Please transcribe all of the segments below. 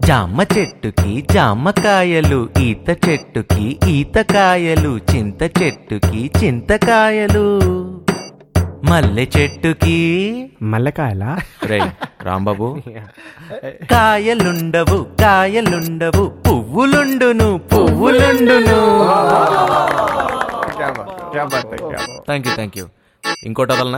జామ చెట్టుకి జామకాయలు ఈత చెట్టుకి ఈతకాయలు చింత చెట్టుకి చింతకాయలు మల్లె చెట్టుకి మల్లెకాయలా రే రాంబాబు కాయలుండవు కాయలుండవు పువ్వులుండును పువ్వులుండును థ్యాంక్ యూ థ్యాంక్ యూ ఇంకోటి వదలనా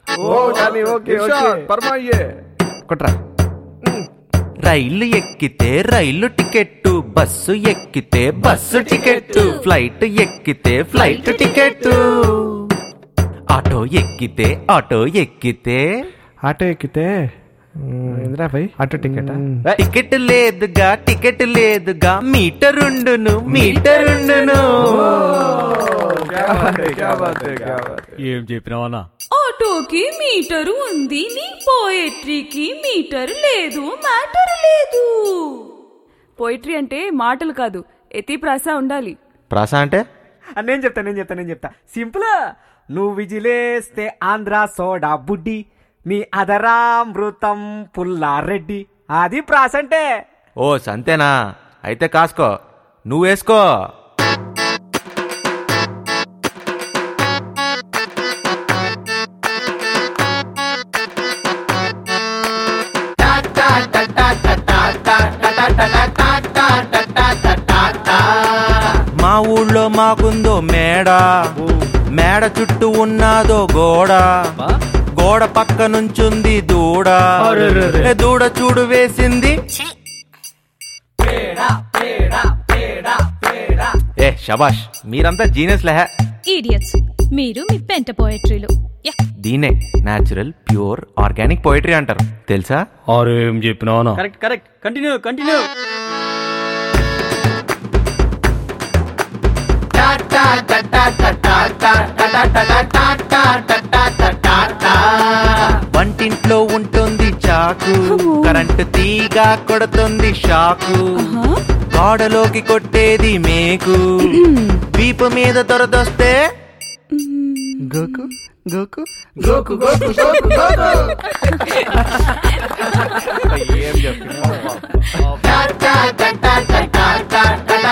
కొట్రా రైలు ఎక్కితే రైలు టికెట్టు బస్సు ఎక్కితే బస్సు టికెట్టు ఫ్లైట్ ఎక్కితే ఫ్లైట్ టికెట్టు ఆటో ఎక్కితే ఆటో ఎక్కితే ఆటో ఎక్కితే ఇంద్రా భాయ్ ఆటో టికెట్ టికెట్ లేదుగా టికెట్ లేదుగా మీటరుండును మీటరుండును ఏం చెప్పినావన్నా ఆటోకి మీటరు ఉంది నీ పోయట్రీకి మీటర్ లేదు మ్యాటర్ లేదు పోయిట్రీ అంటే మాటలు కాదు ఎతి ప్రాస ఉండాలి ప్రాస అంటే నేను చెప్తా నేను చెప్తా నేను చెప్తా సింపుల్ నువ్వు విజిలేస్తే ఆంధ్ర సోడా బుడ్డి నీ అదరామృతం పుల్లారెడ్డి అది ప్రాస అంటే ఓ సంతేనా అయితే కాసుకో నువ్వు వేసుకో మా ఊళ్ళో మాకుందో మేడ మేడ చుట్టూ ఉన్నాదో గోడ గోడ పక్క నుంచుంది దూడ ఏ దూడ చూడు వేసింది ఏ శబాష్ మీరంతా జీనియస్ లెహ ఈడియట్స్ మీరు మీ పెంట పోయట్రీలు యా దీనే న్యాచురల్ ప్యూర్ ఆర్గానిక్ పోయిటరీ అంటారు తెలుసా ఆరు ఏం చెప్పినావన్నా కరెక్ట్ కరెక్ట్ కంటిన్యూ కంటిన్యూ వంటింట్లో ఉంటుంది చాకు కరెంటు తీగ కొడుతుంది షాకు గోడలోకి కొట్టేది మేకు వీపు మీద దొరదొస్తే గోకు గోకు ఏం చెప్తున్నా